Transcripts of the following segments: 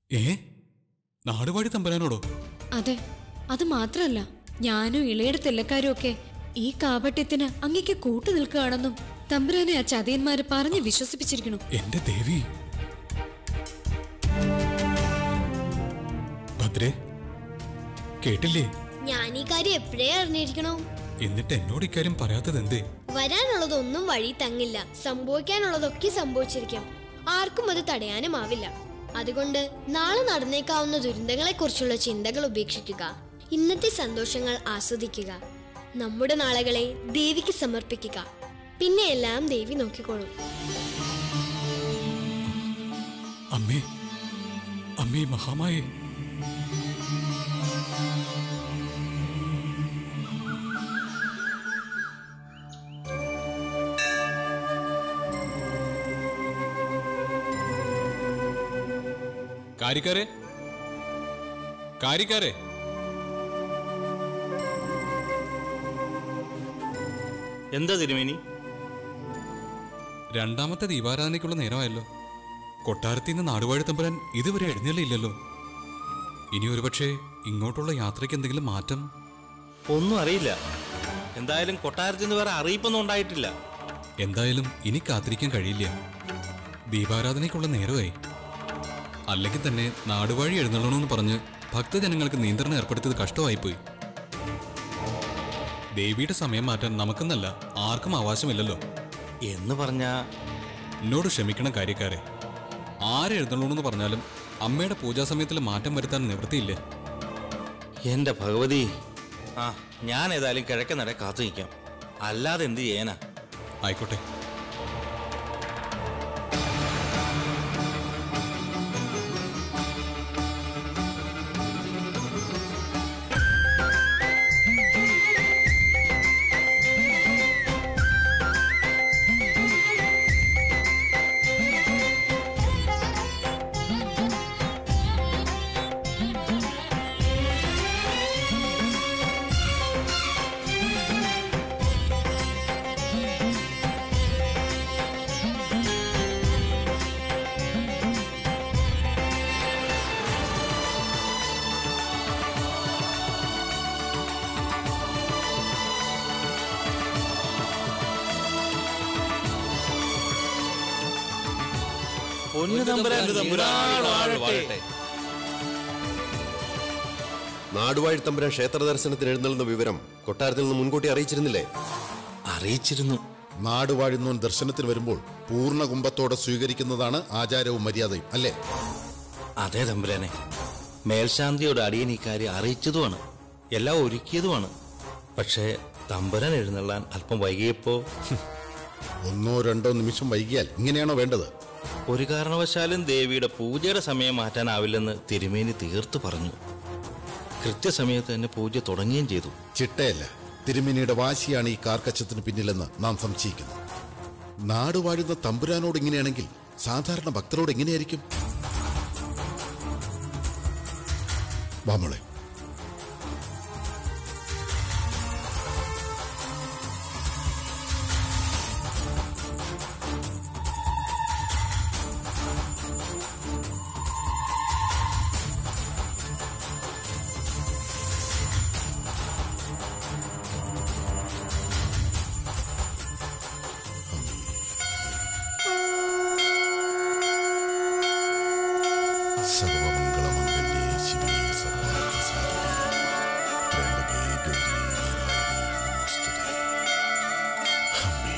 ഏ നാടുവാഴി തമ്പരാനോടോ അതെ അത് മാത്രല്ല ഞാനും ഇളയുടെ തെല്ലക്കാരും ഒക്കെ ഈ കാപട്യത്തിന് അങ്ങേക്ക് കൂട്ടു നിൽക്കുകയാണെന്നും തമ്പുരാനെ ആ ചതിയന്മാര് പറഞ്ഞ് വിശ്വസിപ്പിച്ചിരിക്കണു എന്റെ ദേവി ഭദ്രേ കേട്ടില്ലേ ഞാൻ ഈ കാര്യം എപ്പോഴേ അറിഞ്ഞിരിക്കണോ എന്നിട്ട് എന്നോട് ഇക്കാര്യം പറയാത്തത് എന്തേ വരാനുള്ളതൊന്നും വഴി തങ്ങില്ല സംഭവിക്കാനുള്ളതൊക്കെ സംഭവിച്ചിരിക്കാം ആർക്കും അത് തടയാനുമാവില്ല അതുകൊണ്ട് നാളെ നടന്നേക്കാവുന്ന ദുരന്തങ്ങളെ കുറിച്ചുള്ള ചിന്തകൾ ഉപേക്ഷിക്കുക ഇന്നത്തെ സന്തോഷങ്ങൾ ആസ്വദിക്കുക നമ്മുടെ നാളുകളെ ദേവിക്ക് സമർപ്പിക്കുക പിന്നെ എല്ലാം ദേവി നോക്കിക്കോളും അമ്മേ അമ്മേ മഹാമായേ കാരിക്കാരെ കാരിക്കാരെ എന്താ തിരുമേനി രണ്ടാമത്തെ ദീപാരാധനയ്ക്കുള്ള നേരമായല്ലോ കൊട്ടാരത്തിൽ നിന്ന് നാടുവാഴി തമ്പുരാൻ ഇതുവരെ എഴുന്നള്ളില്ലല്ലോ ഇനി ഒരുപക്ഷെ ഇങ്ങോട്ടുള്ള യാത്രയ്ക്ക് എന്തെങ്കിലും മാറ്റം ഒന്നും അറിയില്ല എന്തായാലും കൊട്ടാരത്തിൽ നിന്ന് വേറെ അറിയിപ്പൊന്നും ഉണ്ടായിട്ടില്ല എന്തായാലും ഇനി കാത്തിരിക്കാൻ കഴിയില്ല ദീപാരാധനയ്ക്കുള്ള നേരമായി അല്ലെങ്കിൽ തന്നെ നാടുവാഴി എഴുന്നള്ളണമെന്ന് പറഞ്ഞ് ഭക്തജനങ്ങൾക്ക് നിയന്ത്രണം ഏർപ്പെടുത്തിയത് കഷ്ടമായിപ്പോയി ദേവിയുടെ സമയം മാറ്റാൻ നമുക്കെന്നല്ല ആർക്കും അവകാശമില്ലല്ലോ എന്ന് പറഞ്ഞാ എന്നോട് ക്ഷമിക്കണം കാര്യക്കാരെ ആര് എഴുന്നള്ളണമെന്ന് പറഞ്ഞാലും അമ്മയുടെ പൂജാസമയത്തിൽ മാറ്റം വരുത്താൻ നിവൃത്തിയില്ലേ എന്റെ ഭഗവതി ആ ഞാൻ ഏതായാലും കിഴക്കൻ നട കാത്തു നിൽക്കാം അല്ലാതെ എന്ത് ചെയ്യാനാ ആയിക്കോട്ടെ പൊന്നു തമ്പുരാൻ നീളാൾ വാഴട്ടെ. നാടുവാഴി തമ്പുരാൻ ക്ഷേത്ര ദർശനത്തിന് എഴുന്നള്ളുന്ന വിവരം കൊട്ടാരത്തിൽ നിന്ന് മുൻകൂട്ടി അറിയിച്ചിരുന്നില്ലേ അറിയിച്ചിരുന്നു നാടുവാഴുന്നോൻ ദർശനത്തിന് വരുമ്പോൾ പൂർണ്ണ കുംഭത്തോടെ സ്വീകരിക്കുന്നതാണ് ആചാരവും മര്യാദയും അല്ലേ അതെ തമ്പുരാനെ മേൽശാന്തിയോട് അടിയൻ ഇക്കാര്യം അറിയിച്ചതുമാണ് എല്ലാം ഒരുക്കിയതുമാണ് പക്ഷേ തമ്പുരാൻ എഴുന്നള്ളാൻ അല്പം വൈകിയപ്പോ ഒന്നോ രണ്ടോ നിമിഷം വൈകിയാൽ ഇങ്ങനെയാണോ വേണ്ടത് ഒരു കാരണവശാലും ദേവിയുടെ പൂജയുടെ സമയം മാറ്റാനാവില്ലെന്ന് തിരുമേനി തീർത്തു പറഞ്ഞു കൃത്യസമയത്ത് തന്നെ പൂജ തുടങ്ങുകയും ചെയ്തു ചിട്ടയല്ല തിരുമിനിയുടെ വാശിയാണ് ഈ കാർക്കച്ചത്തിന് പിന്നിലെന്ന് നാം സംശയിക്കുന്നു നാടുവാഴുന്ന തമ്പുരാനോട് ഇങ്ങനെയാണെങ്കിൽ സാധാരണ ഭക്തരോട് എങ്ങനെയായിരിക്കും വാമോളെ സർവമംഗളമംഗല്യേ ശിവേ സർവാർത്ഥസാധികേ ത്രയംബകേ ഗൗരി നാരായണീ നമോസ്തുതേ അമ്മേ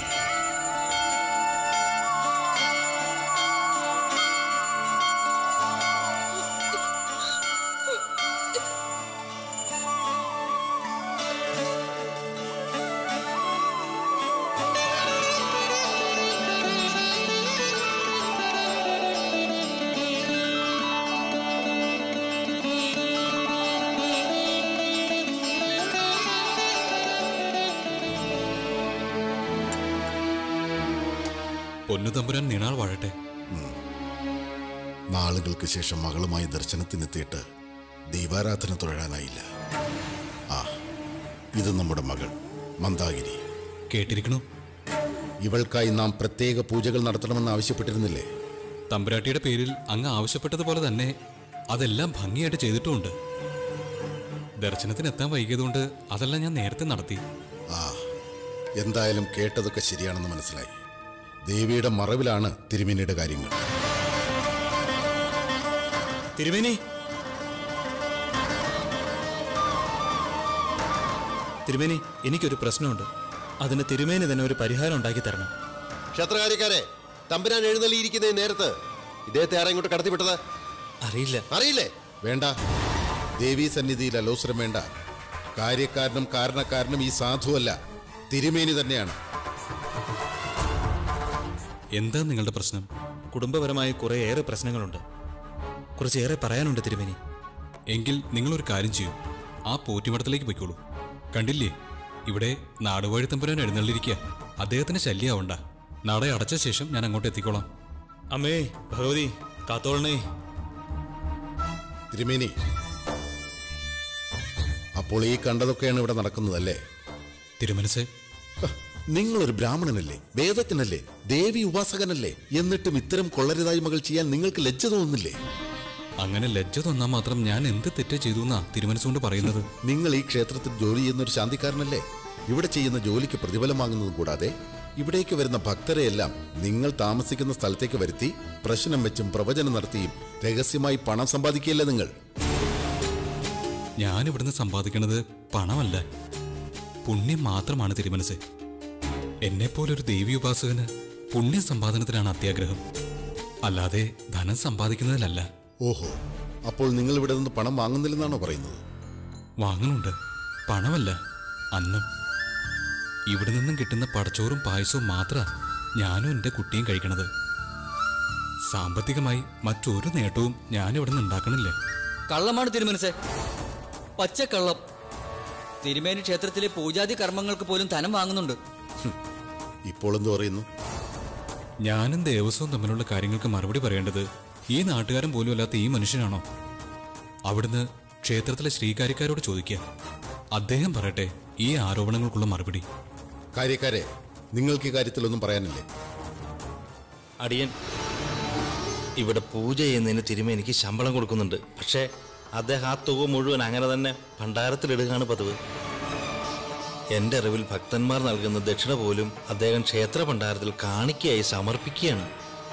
പൊന്നു തമ്പുരാൻ നീണാൾ വാഴട്ടെ നാളുകൾക്ക് ശേഷം മകളുമായി ദർശനത്തിനെത്തിയിട്ട് ദീപാരാധന തൊഴാനായില്ല ആ ഇത് നമ്മുടെ മകൾ മന്ദാകിനി കേട്ടിരിക്കണു ഇവൾക്കായി നാം പ്രത്യേക പൂജകൾ നടത്തണമെന്ന് ആവശ്യപ്പെട്ടിരുന്നില്ലേ തമ്പുരാട്ടിയുടെ പേരിൽ അങ്ങ് ആവശ്യപ്പെട്ടതുപോലെ തന്നെ അതെല്ലാം ഭംഗിയായിട്ട് ചെയ്തിട്ടുമുണ്ട് ദർശനത്തിന് എത്താൻ വൈകിയതുകൊണ്ട് അതെല്ലാം ഞാൻ നേരത്തെ നടത്തി ആ എന്തായാലും കേട്ടതൊക്കെ ശരിയാണെന്ന് മനസ്സിലായി ദേവിയുടെ മറവിലാണ് തിരുമേനിയുടെ കാര്യങ്ങൾ തിരുമേനി തിരുമേനി എനിക്കൊരു പ്രശ്നമുണ്ട് അതിന് തിരുമേനി തന്നെ ഒരു പരിഹാരം ഉണ്ടാക്കി തരണം ക്ഷേത്രകാര്യക്കാരെ തമ്പുരാൻ എഴുന്നള്ളിയിരിക്കുന്ന ഈ നേരത്ത് ഇദ്ദേഹത്തെ ആരാ ഇങ്ങോട്ട് കടത്തിവിട്ടത് അറിയില്ല അറിയില്ലേ വേണ്ട ദേവീ സന്നിധിയിൽ അലോസരം വേണ്ട കാര്യക്കാരനും കാരണക്കാരനും ഈ സാധുവല്ല തിരുമേനി തന്നെയാണ് എന്താ നിങ്ങളുടെ പ്രശ്നം കുടുംബപരമായി കുറേയേറെ പ്രശ്നങ്ങളുണ്ട് കുറച്ചേറെ പറയാനുണ്ട് തിരുമേനി എങ്കിൽ നിങ്ങളൊരു കാര്യം ചെയ്യൂ ആ പോറ്റിമടത്തിലേക്ക് പൊയ്ക്കോളൂ കണ്ടില്ലേ ഇവിടെ നാടുവാഴി തമ്പുരാൻ എഴുന്നള്ളിരിക്കുക അദ്ദേഹത്തിന് ശല്യമാവണ്ട നട അടച്ച ശേഷം ഞാൻ അങ്ങോട്ട് എത്തിക്കോളാം അമ്മേ ഭഗവതി കാത്തോളണേ തിരുമേനി അപ്പോൾ ഈ കണ്ടതൊക്കെയാണ് ഇവിടെ നടക്കുന്നതല്ലേ തിരുമനസേ ഹ, നിങ്ങളൊരു ബ്രാഹ്മണനല്ലേ വേദജ്ഞനല്ലേ ദേവി ഉപാസകനല്ലേ എന്നിട്ടും ഇത്തരം കൊള്ളരുതായ്മകൾ ചെയ്യാൻ നിങ്ങൾക്ക് ലജ്ജ തോന്നുന്നില്ലേ അങ്ങനെ ലജ്ജ തന്നാൽ മാത്രം ഞാൻ എന്ത് തെറ്റ് ചെയ്തു എന്നാ തിരുമനസുകൊണ്ട് പറയുന്നത് നിങ്ങൾ ഈ ക്ഷേത്രത്തിൽ ജോലി ചെയ്യുന്ന ഒരു ശാന്തിക്കാരനല്ലേ ഇവിടെ ചെയ്യുന്ന ജോലിക്ക് പ്രതിഫലം വാങ്ങുന്നത് കൂടാതെ ഇവിടേക്ക് വരുന്ന ഭക്തരെയെല്ലാം നിങ്ങൾ താമസിക്കുന്ന സ്ഥലത്തേക്ക് വരുത്തി പ്രശ്നം വെച്ചും പ്രവചനം നടത്തിയും രഹസ്യമായി പണം സമ്പാദിക്കുകയല്ലേ നിങ്ങൾ ഞാൻ ഇവിടുന്ന് സമ്പാദിക്കുന്നത് പണമല്ല പുണ്യം മാത്രമാണ് തിരുമനസ് എന്നെപ്പോലൊരു ദേവി ഉപാസകന് പുണ്യ സമ്പാദനത്തിനാണ് അത്യാഗ്രഹം അല്ലാതെ ധനം സമ്പാദിക്കുന്നതിലല്ല ഓഹോ അപ്പോൾ നിങ്ങൾ ഇവിടെ നിന്ന് പണം വാങ്ങുന്നില്ലെന്നാണോ പറയുന്നത് വാങ്ങുന്നുണ്ട് പണമല്ല അന്നം ഇവിടെ നിന്നും കിട്ടുന്ന പടച്ചോറും പായസവും മാത്ര ഞാനും എൻ്റെ കുട്ടിയും കഴിക്കണത് സാമ്പത്തികമായി മറ്റൊരു നേട്ടവും ഞാൻ ഇവിടെ നിന്ന് ഉണ്ടാക്കണില്ല കള്ളമാണ് തിരുമനസെ പച്ചക്കള്ളം തിരുമേനി ക്ഷേത്രത്തിലെ പൂജാതി കർമ്മങ്ങൾക്ക് പോലും ധനം വാങ്ങുന്നുണ്ട് ഇപ്പോൾ എന്ത് പറയുന്നു ഞാനും ദേവസ്വവും തമ്മിലുള്ള കാര്യങ്ങൾക്ക് മറുപടി പറയേണ്ടത് ഈ നാട്ടുകാരൻ പോലും അല്ലാത്ത ഈ മനുഷ്യനാണോ അവിടുന്ന് ക്ഷേത്രത്തിലെ ശ്രീകാര്യക്കാരോട് ചോദിക്കുക അദ്ദേഹം പറയട്ടെ ഈ ആരോപണങ്ങൾക്കുള്ള മറുപടി കാര്യക്കാരെ നിങ്ങൾക്ക് ഈ കാര്യത്തിലൊന്നും പറയാനില്ലേ അടിയൻ ഇവിടെ പൂജ ചെയ്യുന്നതിന് തിരുമേനിക്ക് ശമ്പളം കൊടുക്കുന്നുണ്ട് പക്ഷേ അദ്ദേഹം ആ തുക മുഴുവൻ അങ്ങനെ തന്നെ ഭണ്ഡാരത്തിലിടുകയാണ് പതിവ് എൻ്റെ അറിവിൽ ഭക്തന്മാർ നൽകുന്ന ദക്ഷിണ പോലും അദ്ദേഹം ക്ഷേത്ര ഭണ്ഡാരത്തിൽ കാണിക്കയായി സമർപ്പിക്കുകയാണ്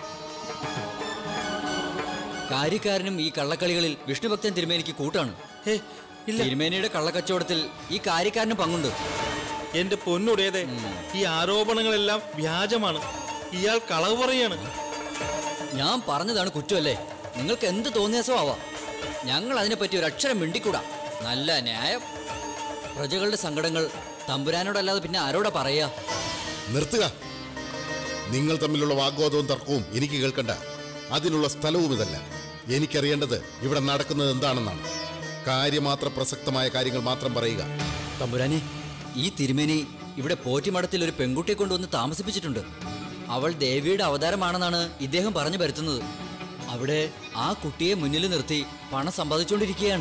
കാര്യക്കാരനും ഈ കള്ളക്കളികളിൽ വിഷ്ണുഭക്തൻ തിരുമേനിക്ക് കൂട്ടാണ് ഹേ ഇല്ല തിരുമേനിയുടെ കള്ളക്കച്ചവടത്തിൽ ഈ കാര്യക്കാരനും പങ്കുണ്ട് എന്റെ പൊന്നുടേതെ ഈ ആരോപണങ്ങളെല്ലാം വ്യാജമാണ് ഇയാൾ കളവ് പറയാണ് ഞാൻ പറഞ്ഞതാണ് കുറ്റമല്ലേ നിങ്ങൾക്ക് എന്ത് തോന്നിയാസോ ആവാം ഞങ്ങൾ അതിനെപ്പറ്റി ഒരു അക്ഷരം മിണ്ടിക്കൂടാ നല്ല ന്യായം പ്രജകളുടെ സങ്കടങ്ങൾ തമ്പുരാനോടല്ലാതെ പിന്നെ ആരോടാ പറയാ നിർത്തുക നിങ്ങൾ തമ്മിലുള്ള വാഗ്വാദവും തർക്കവും എനിക്ക് കേൾക്കണ്ട അതിനുള്ള സ്ഥലവും ഇതല്ല എനിക്കറിയേണ്ടത് ഇവിടെ നടക്കുന്നത് എന്താണെന്നാണ് കാര്യമാത്ര പ്രസക്തമായ കാര്യങ്ങൾ മാത്രം പറയുക തമ്പുരാനെ ഈ തിരുമേനി ഇവിടെ പോറ്റിമഠത്തിൽ ഒരു പെൺകുട്ടിയെ കൊണ്ടുവന്ന് താമസിപ്പിച്ചിട്ടുണ്ട് അവൾ ദേവിയുടെ അവതാരമാണെന്നാണ് ഇദ്ദേഹം പറഞ്ഞു വരുത്തുന്നത് അവിടെ ആ കുട്ടിയെ മുന്നിൽ നിർത്തി പണം സമ്പാദിച്ചുകൊണ്ടിരിക്കുകയാണ്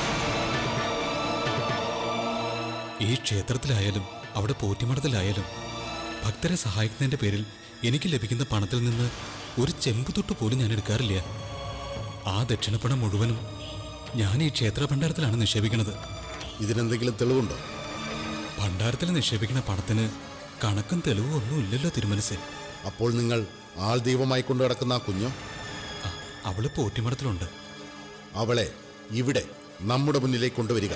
ഈ ക്ഷേത്രത്തിലായാലും അവിടെ പോറ്റിമഠത്തിലായാലും ഭക്തരെ സഹായിക്കുന്നതിന്റെ പേരിൽ എനിക്ക് ലഭിക്കുന്ന പണത്തിൽ നിന്ന് ഒരു ചെമ്പ് തൊട്ട് പോലും ഞാൻ എടുക്കാറില്ല ആ ദക്ഷിണപ്പണം മുഴുവനും ഞാൻ ഈ ക്ഷേത്ര ഭണ്ഡാരത്തിലാണ് നിക്ഷേപിക്കുന്നത് ഇതിനെന്തെങ്കിലും തെളിവുണ്ടോ ഭണ്ഡാരത്തിൽ നിക്ഷേപിക്കുന്ന പണത്തിന് കണക്കും തെളിവും ഒന്നും ഇല്ലല്ലോ തിരുമനസ് അപ്പോൾ നിങ്ങൾ ആൾ ദൈവമായി കൊണ്ടു നടക്കുന്ന ആ കുഞ്ഞോ അവള് പോറ്റിമഠത്തിലുണ്ട് അവളെ ഇവിടെ നമ്മുടെ മുന്നിലേക്ക് കൊണ്ടുവരിക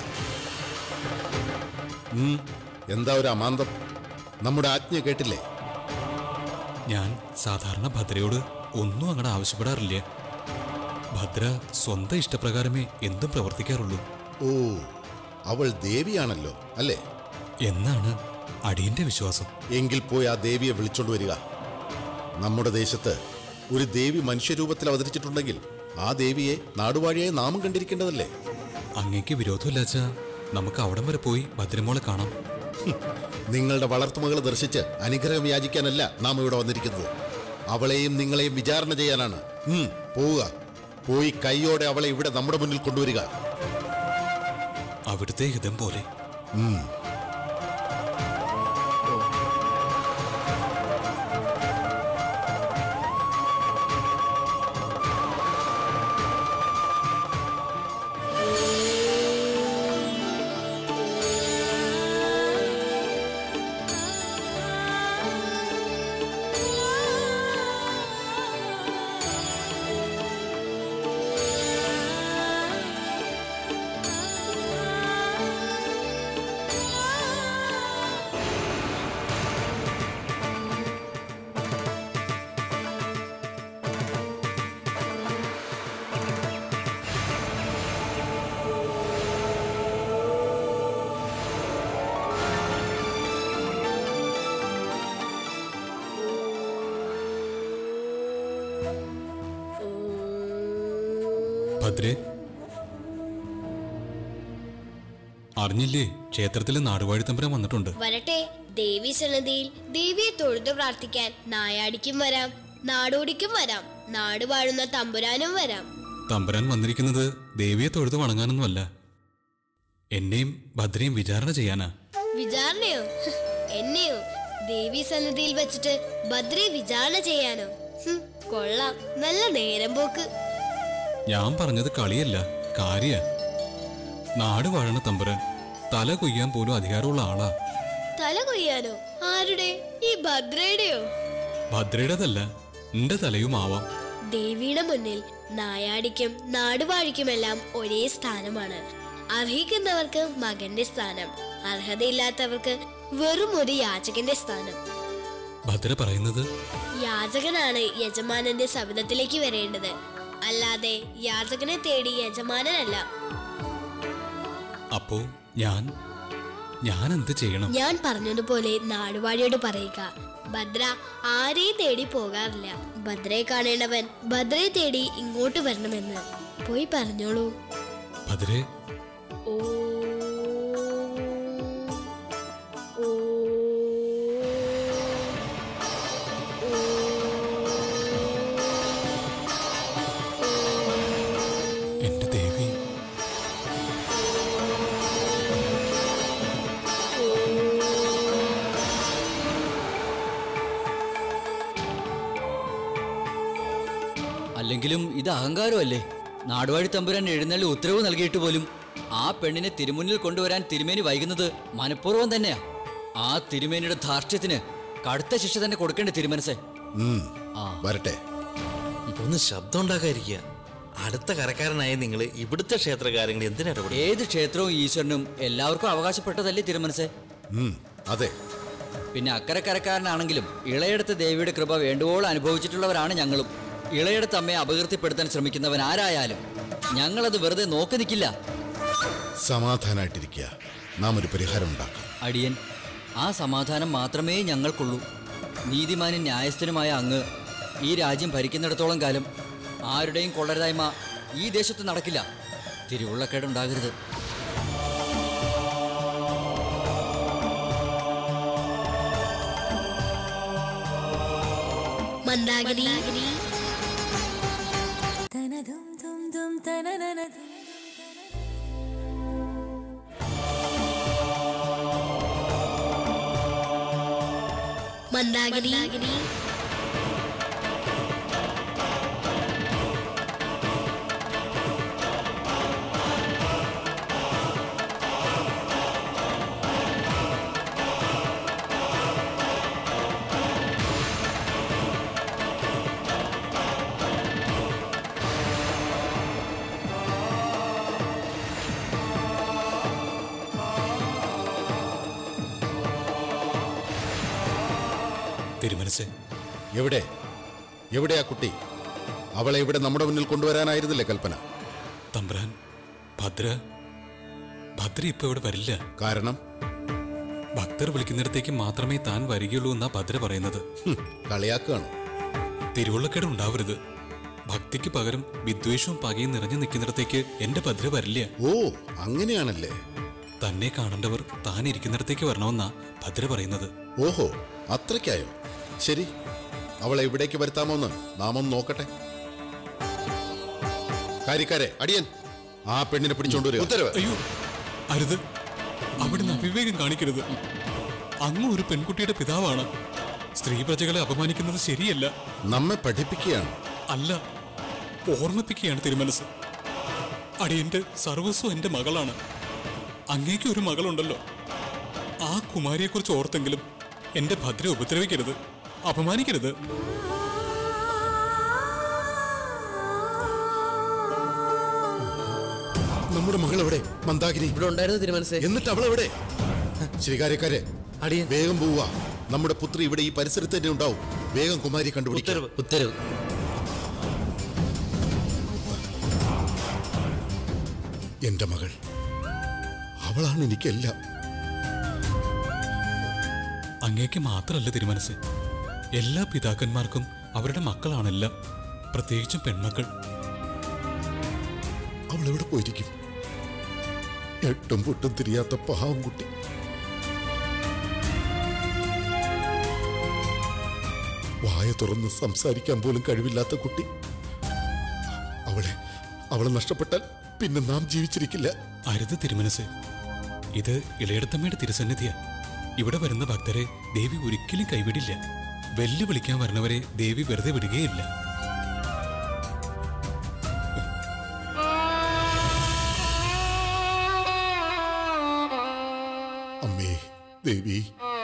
ഉം, എന്താ ഒരു അമാന്തം നമ്മുടെ ആജ്ഞ കേട്ടില്ലേ ഞാൻ സാധാരണ ഭദ്രയോട് ഒന്നും അങ്ങോട്ട് ആവശ്യപ്പെടാറില്ല ഭദ്ര സ്വന്തം ഇഷ്ടപ്രകാരമേ എന്തും പ്രവർത്തിക്കാറുള്ളൂ ഓ അവൾ ദേവിയാണല്ലോ അല്ലേ എന്നാണ് അടിയന്റെ വിശ്വാസം എങ്കിൽ പോയി ആ ദേവിയെ വിളിച്ചോണ്ട് വരിക നമ്മുടെ ദേശത്ത് ഒരു ദേവി മനുഷ്യരൂപത്തിൽ അവതരിച്ചിട്ടുണ്ടെങ്കിൽ ആ ദേവിയെ നാടുവാഴിയായി നാമം കണ്ടിരിക്കേണ്ടതല്ലേ അങ്ങേക്ക് വിരോധമില്ലാച്ച നമുക്ക് അവിടം വരെ പോയി ഭദ്രമോളെ കാണാം നിങ്ങളുടെ വളർത്തുമകളെ ദർശിച്ച് അനുഗ്രഹം യാചിക്കാനല്ല നാം ഇവിടെ വന്നിരിക്കുന്നത് അവളെയും നിങ്ങളെയും വിചാരണ ചെയ്യാനാണ് ഉം, പോവുക പോയി കൈയോടെ അവളെ ഇവിടെ നമ്മുടെ മുന്നിൽ കൊണ്ടുവരിക അവിടുത്തെ ഹിതം പോലെ ഉം. ഭദ്രേ അറിഞ്ഞില്ലേ ക്ഷേത്രത്തിലെ നാടുവാഴിത്തമ്പരം വന്നിട്ടുണ്ട് വരട്ടെ ദേവി സന്നദ്ധിയിൽ ദേവിയെ തൊഴുതു പ്രാർത്ഥിക്കാൻ നായാടിക്കും വരാം നാടോടിക്കും വരാം നാട് വാഴുന്ന തമ്പുരാനും വരാം തമ്പുരാൻ വന്നിരിക്കുന്നത് ദേവിയെ തൊഴുതു വണങ്ങാനൊന്നുമല്ല എന്നെയും ഭദ്രയും വിചാരണ ചെയ്യാനാ വിചാരണയോ എന്നെയോ ദേവി സന്നിധിയിൽ വെച്ചിട്ട് ഭദ്രയെ വിചാരണ ചെയ്യാനോ ഹും, കൊള്ളാം നല്ല നേരം പോക്ക് ഞാൻ പറഞ്ഞത് കളിയല്ല കാര്യ നാട് വാഴണ തമ്പുരാൻ തല കൊയ്യാൻ പോലും അധികാരമുള്ള ആളാ തല കൊയ്യാനോ ആരുടെ ഈ ഭദ്രയുടെയോ ഭദ്രയുടേതല്ല നിന്റെ തലയും ആവാം ദേവിയുടെ മുന്നിൽ നായാടിക്കും നാടുവാഴിക്കുമെല്ലാം ഒരേ സ്ഥാനമാണ് അർഹിക്കുന്നവർക്ക് മകന്റെ സ്ഥാനം അർഹതയില്ലാത്തവർക്ക് വെറും ഒരു യാചകന്റെ സ്ഥാനം ഭദ്ര പറയുന്നത് യാചകനാണ് യജമാനന്റെ സവിധത്തിലേക്ക് വരേണ്ടത് അല്ലാതെ യാചകനെ തേടി യജമാനനല്ല അപ്പോ ഞാൻ ഞാൻ എന്ത് ചെയ്യണം ഞാൻ പറഞ്ഞതുപോലെ നാടുവാഴിയോട് പറയുക ഭദ്ര ആരെയും തേടി പോകാറില്ല ഭദ്രയെ കാണേണ്ടവൻ ഭദ്രയെ തേടി ഇങ്ങോട്ട് വരണമെന്ന് പോയി പറഞ്ഞോളൂ ഭദ്രേ ഓ ഓ എന്റെ ദേവി അല്ലെങ്കിലും ഇത് അഹങ്കാരമല്ലേ നാടുവാഴി തമ്പുരാൻ എഴുന്നള്ളി ഉത്തരവ് നൽകിയിട്ട് പോലും ആ പെണ്ണിനെ തിരുമുന്നിൽ കൊണ്ടുവരാൻ തിരുമേനി വൈകുന്നത് മനഃപൂർവ്വം തന്നെയാ ആ തിരുമേനിയുടെ ധാർഷ്ട്യത്തിന് കടുത്ത ശിക്ഷ തന്നെ കൊടുക്കേണ്ട തിരുമനസെ ഉം, വരട്ടെ ഒന്ന് ശബ്ദം ഉണ്ടാക്കാതിരിക്കുക അടുത്ത കരക്കാരനായ നിങ്ങൾ ഇവിടുത്തെ ക്ഷേത്രകാര്യങ്ങൾ എന്തിനാ ഇടപെടുന്നത് ഏത് ക്ഷേത്രവും ഈശ്വരനും എല്ലാവർക്കും അവകാശപ്പെട്ടതല്ലേ തിരുമനസെ ഉം, അതെ പിന്നെ അക്കരക്കരക്കാരനാണെങ്കിലും ഇളയെടുത്ത ദേവിയുടെ കൃപ വേണ്ടുവോളം അനുഭവിച്ചിട്ടുള്ളവരാണ് ഞങ്ങളും ഇളയെടുത്ത അമ്മയെ അപകീർത്തിപ്പെടുത്താൻ ശ്രമിക്കുന്നവൻ ആരായാലും ഞങ്ങളത് വെറുതെ നോക്കി നിൽക്കില്ല സമാധാനായിട്ടിരിക്കുക നാം ഒരു പരിഹാരം ഉണ്ടാക്കാം അടിയൻ ആ സമാധാനം മാത്രമേ ഞങ്ങൾക്കുള്ളൂ നീതിമാനും ന്യായസ്ഥനുമായ അങ്ങ് ഈ രാജ്യം ഭരിക്കുന്നിടത്തോളം കാലം ആരുടെയും കൊള്ളരുതായ്മ ഈ ദേശത്ത് നടക്കില്ല തിരുവുള്ളക്കേടുണ്ടാകരുത് മന്ദാകിനി മന്ദാകിനി തിരുമനസ് എവിടെ എവിടെയാ കുട്ടി അവളെ ഇവിടെ നമ്മുടെ മുന്നിൽ കൊണ്ടുവരാനായിരുന്നില്ലേ കൽപ്പന തമ്പ്രാൻ ഭദ്ര ഭദ്ര ഇപ്പൊ ഇവിടെ വരില്ല കാരണം ഭക്തർ വിളിക്കുന്നിടത്തേക്ക് മാത്രമേ താൻ വരികയുള്ളൂ എന്നാ ഭദ്ര പറയുന്നത് ഹും, കളിയാക്കുകയാണോ തിരുവുള്ളക്കേട് ഉണ്ടാവരുത് ഭക്തിക്ക് പകരം വിദ്വേഷവും പകയും നിറഞ്ഞു നിൽക്കുന്നിടത്തേക്ക് എന്റെ ഭദ്ര വരില്ല ഓ അങ്ങനെയാണല്ലേ തന്നെ കാണേണ്ടവർ താൻ ഇരിക്കുന്നിടത്തേക്ക് വരണമെന്നാ ഭദ്ര പറയുന്നത് ഓഹോ അത്രയ്ക്കായോ ശരി അവളെ ഇവിടേക്ക് വരുത്താമോന്ന് നാം ഒന്ന് നോക്കട്ടെ കാര്യക്കാരെ അടിയൻ ആ പെണ്ണിനെ പിടിച്ചോണ്ടുവരിക ഉത്തരവ് അയ്യോ അരുത് അവിടുന്ന് അവിവേകം കാണിക്കരുത് അങ്ങ് ഒരു പെൺകുട്ടിയുടെ പിതാവാണ് സ്ത്രീ പ്രജകളെ അപമാനിക്കുന്നത് ശരിയല്ല നമ്മെ പഠിപ്പിക്കുകയാണ് അല്ല ഓർമ്മിപ്പിക്കുകയാണ് തിരുമനസ് അടിയന്റെ സർവസ്വം എന്റെ മകളാണ് അങ്ങേക്ക് ഒരു മകളുണ്ടല്ലോ ആ കുമാരിയെക്കുറിച്ച് ഓർത്തെങ്കിലും എന്റെ ഭദ്ര ഉപദ്രവിക്കരുത് അപമാനിക്കരുത് നമ്മുടെ മകൾ എവിടെ മന്ദാകിനി ഇവിടെ ഉണ്ടായിരുന്നു തിരുമനസേ എന്നിട്ട് അവൾ എവിടെ ശ്രീകാര്യക്കാരെ അടിയൻ വേഗം പോവുക നമ്മുടെ പുത്രി ഇവിടെ ഈ പരിസരത്ത് തന്നെ ഉണ്ടാവും വേഗം കുമാരി കണ്ടുപിടിക്കാം ഉത്തരവ് ഉത്തരവ് എന്റെ മകൾ അവളാണ് എനിക്കെല്ലാം അങ്ങേക്ക് മാത്രമല്ല തിരുമനസ് എല്ലാ പിതാക്കന്മാർക്കും അവരുടെ മക്കളാണെല്ലാം പ്രത്യേകിച്ചും പെൺമക്കൾ അവൾ എവിടെ പോയിരിക്കും എട്ടും പൊട്ടും തിരിയാത്ത പാവം കുട്ടി വായ തുറന്ന് സംസാരിക്കാൻ പോലും കഴിവില്ലാത്ത കുട്ടി അവളെ അവളെ നഷ്ടപ്പെട്ടാൽ പിന്നെ നാം ജീവിച്ചിരിക്കില്ല അരുത് തിരുമനസ് ഇത് ഇളയടത്തമ്മയുടെ തിരുസന്നിധിയാ ഇവിടെ വരുന്ന ഭക്തരെ ദേവി ഒരിക്കലും കൈവിടില്ല വെല്ലുവിളിക്കാൻ വരുന്നവരെ ദേവി വെറുതെ വിടുകയില്ല അമ്മേ ദേവി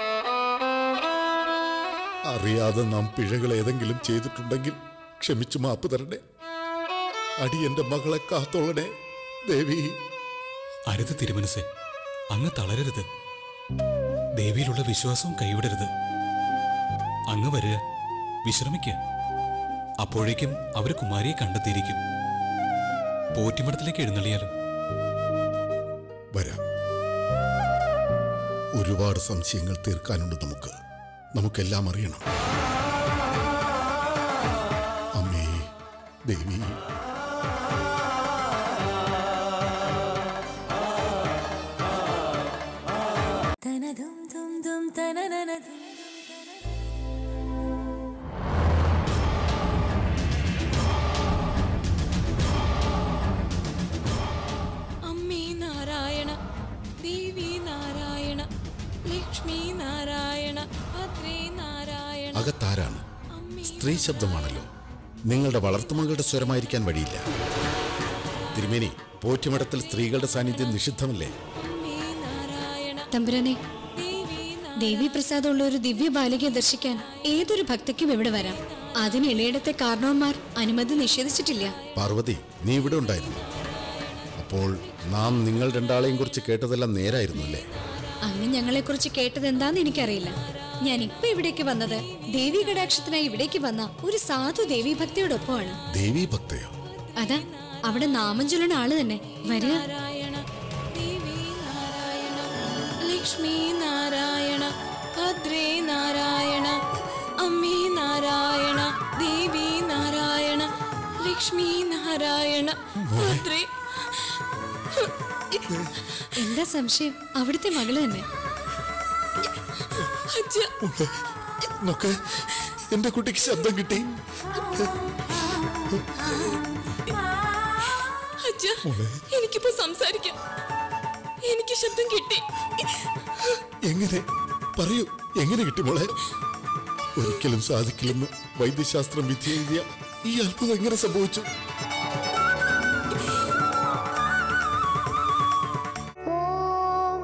അറിയാതെ നാം പിഴകൾ ഏതെങ്കിലും ചെയ്തിട്ടുണ്ടെങ്കിൽ ക്ഷമിച്ചു മാപ്പ് തരണേ അടി എന്റെ മകളെ കാത്തോളണേ ദേവി അരുത് തിരുമനസ് അങ്ങ് തളരരുത് ദേവിയിലുള്ള വിശ്വാസവും കൈവിടരുത് അങ്ങ് വരിക വിശ്രമിക്കുക അപ്പോഴേക്കും അവർ കുമാരിയെ കണ്ടെത്തിയിരിക്കും പോറ്റിമടത്തിലേക്ക് എഴുന്നള്ളിയാലും വരാം ഒരുപാട് സംശയങ്ങൾ തീർക്കാനുണ്ട് നമുക്ക് നമുക്കെല്ലാം അറിയണം അമ്മേ ദേവി അമ്മേ നാരായണ ദേവി നാരായണ ലക്ഷ്മി നാരായണ ഭദ്രേ നാരായണ അകത്താരാണ് അമ്മേ സ്ത്രീ ശബ്ദമാണല്ലോ നിങ്ങളുടെ വളർത്തുമകളുടെ സ്വരമായിരിക്കാൻ വഴിയില്ല തിരുമേനി പോറ്റുമടത്തിൽ സ്ത്രീകളുടെ സാന്നിധ്യം നിഷിദ്ധമല്ലേ അമ്മേ നാരായണ തമ്പുരാനെ ദേവി നാ- ദേവി പ്രസാദമുള്ള ഒരു ദിവ്യ ബാലികയെ ദർശിക്കാൻ ഏതൊരു ഭക്തയ്ക്കും ഇവിടെ വരാം അതിന് ഇളയിടത്തെ കാരണവന്മാർ അനുമതി നിഷേധിച്ചിട്ടില്ല പാർവതി നീ ഇവിടെ ഉണ്ടായിരുന്നു അപ്പോൾ നാം നിങ്ങൾ രണ്ടാളെയും കുറിച്ച് കേട്ടതെല്ലാം നേരായിരുന്നു അല്ലേ അങ്ങ് ഞങ്ങളെക്കുറിച്ച് കേട്ടത് എന്താന്ന് എനിക്കറിയില്ല ഞാൻ ഇപ്പൊ ഇവിടേക്ക് വന്നത് ദേവി കടാക്ഷത്തിനായി ഇവിടേക്ക് വന്ന ഒരു സാധു ദേവി ഭക്തിയോടൊപ്പമാണ് ദേവീ ഭക്തയോ അതാ അവിടെ നാമം ചൊല്ലുന്ന ആള് തന്നെ വരിക നാരായണ ദേവി നാരായണ ലക്ഷ്മി നാരായണ ഭദ്രേ നാരായണ അമ്മേ നാരായണ ദേവി നാരായണ ലക്ഷ്മി നാരായണ ഭദ്രേ എന്താ സംശയം അവിടുത്തെ മകള് തന്നെ അച്ഛ നോക്ക് എന്റെ കുട്ടിക്ക് ശബ്ദം കിട്ടി അച്ഛ എനിക്കിപ്പോ സംസാരിക്കാം എനിക്ക് ശബ്ദം കിട്ടി എങ്ങനെ പറയൂ എങ്ങനെ കിട്ടി മോളെ ഒരിക്കലും സാധിക്കില്ലെന്ന് വൈദ്യശാസ്ത്രം വിധി എഴുതിയ ഈ അത്ഭുതം എങ്ങനെ സംഭവിച്ചു ॐ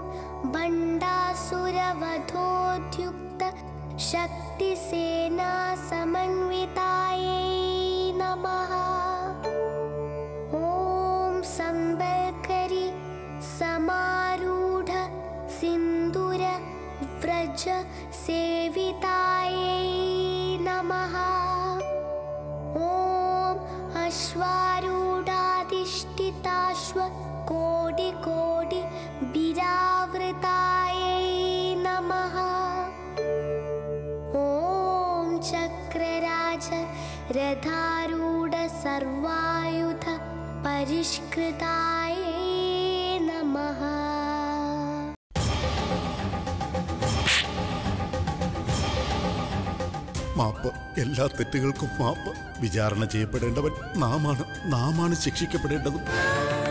भण्डासुरवधोद्युक्त शक्तिसेना समन्वितायै नमः ॐ सम्बल्करि समारूढ सिन्दूर व्रज सेवितायै नमः ॐ अश्वारूढाधिष्ठिताश्व कोटिकोटि विरावृतायै नमः ॐ चक्रराज रथारूढ सर्वायुध परिष्कृतायै नमः മാപ്പ് എല്ലാ തെറ്റുകൾക്കും മാപ്പ് വിചാരണ ചെയ്യപ്പെടേണ്ടവൻ നാമാണ് നാമാണ് ശിക്ഷിക്കപ്പെടേണ്ടതും